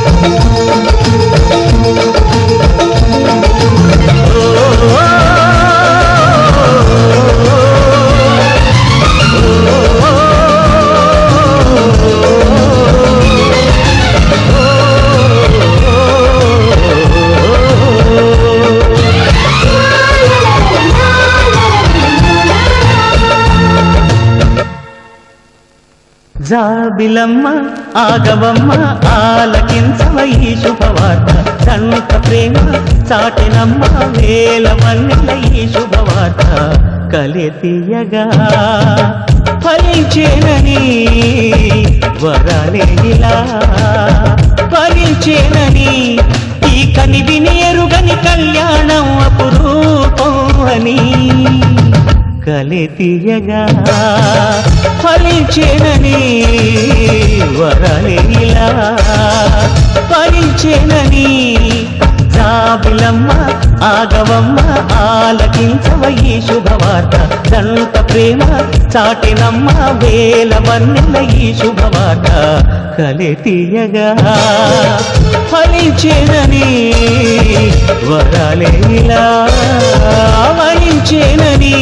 జాబిలమ్మ ఆగవమ్మ ఆలకించవ ఈ శుభవార్త దంత ప్రేమ చాటినమ్మ వేల వన్నెల ఈ శుభవార్త కలి తీయగా ఫలించేనని వరాలే ఇలా ఫలించేనని ఈ కని విని ఎరుగని కళ్యాణం అపురూపం అని కలి తీయగా ఫలించేనని వరలే ఇలా ఫలించేనని జాబిలమ్మ ఆగవమ్మ ఆలకించవ ఈ శుభవార్త దంత ప్రేమ చాటినమ్మ వేల వన్నెల ఈ శుభవార్త కలి తీయగా ఫలించేనని వరాలే ఇలా ఫలించేనని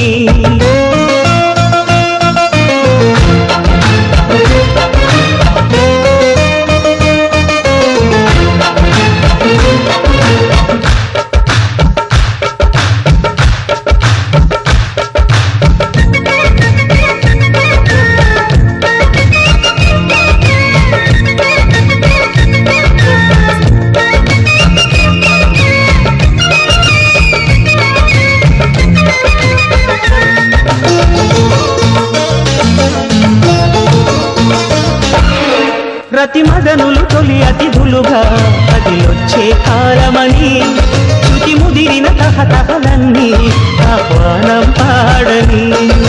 రతి మదనులు తొలి అతిథులుగా కదిలొచ్చే కాలమని శృతి ముదిరిన తహతహలన్నీ ఆహ్వానం పాడని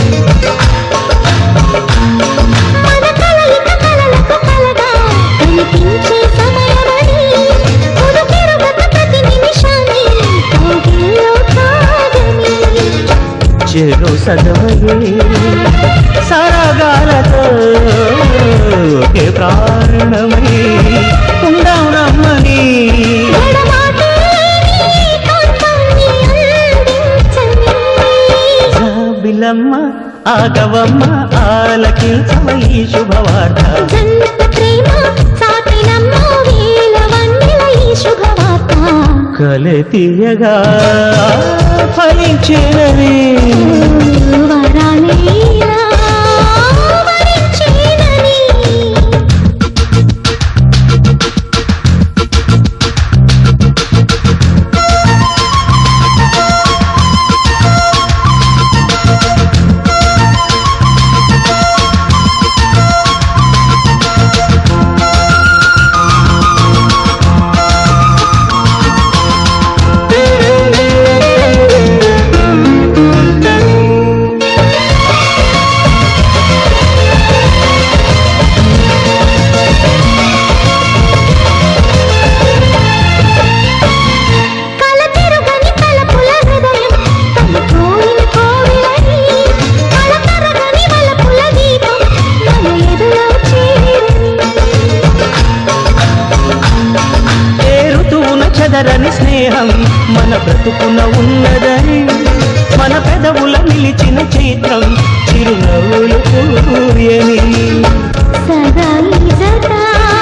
మన కలయిక కలలకు కలగా కనిపించే సమయమని ఉరుకెరుగక ప్రతి నిమిషాన్ని కౌగిల్లో కాగని చెరు సగమయే సరగాలతో ఒకే ప్రాణమై ఉందాం రమ్మని ఎడబాటు లేని కాంతాన్ని అందించని జాబిలమ్మ ఆగవమ్మ ఆలకించవ ఈ శుభవార్త జంట ప్రేమ సాటినమ్మ వేల వన్నెల ఈ శుభవార్త కలె తీయగా ఫలించేనని వరాలేలా వరించేనని కల తిరుగని తలపుల హృదయం తన కోరిన కోవిలని కల తరగని వలపుల దీపం మన ఎదులో చేరని ఏ ఋతువున చెదరని స్నేహం మన బ్రతుకున ఉన్నదని మన పెదవుల నిలిచిన చైత్రం చిరునవ్వులు పూయని సదా ఈ జత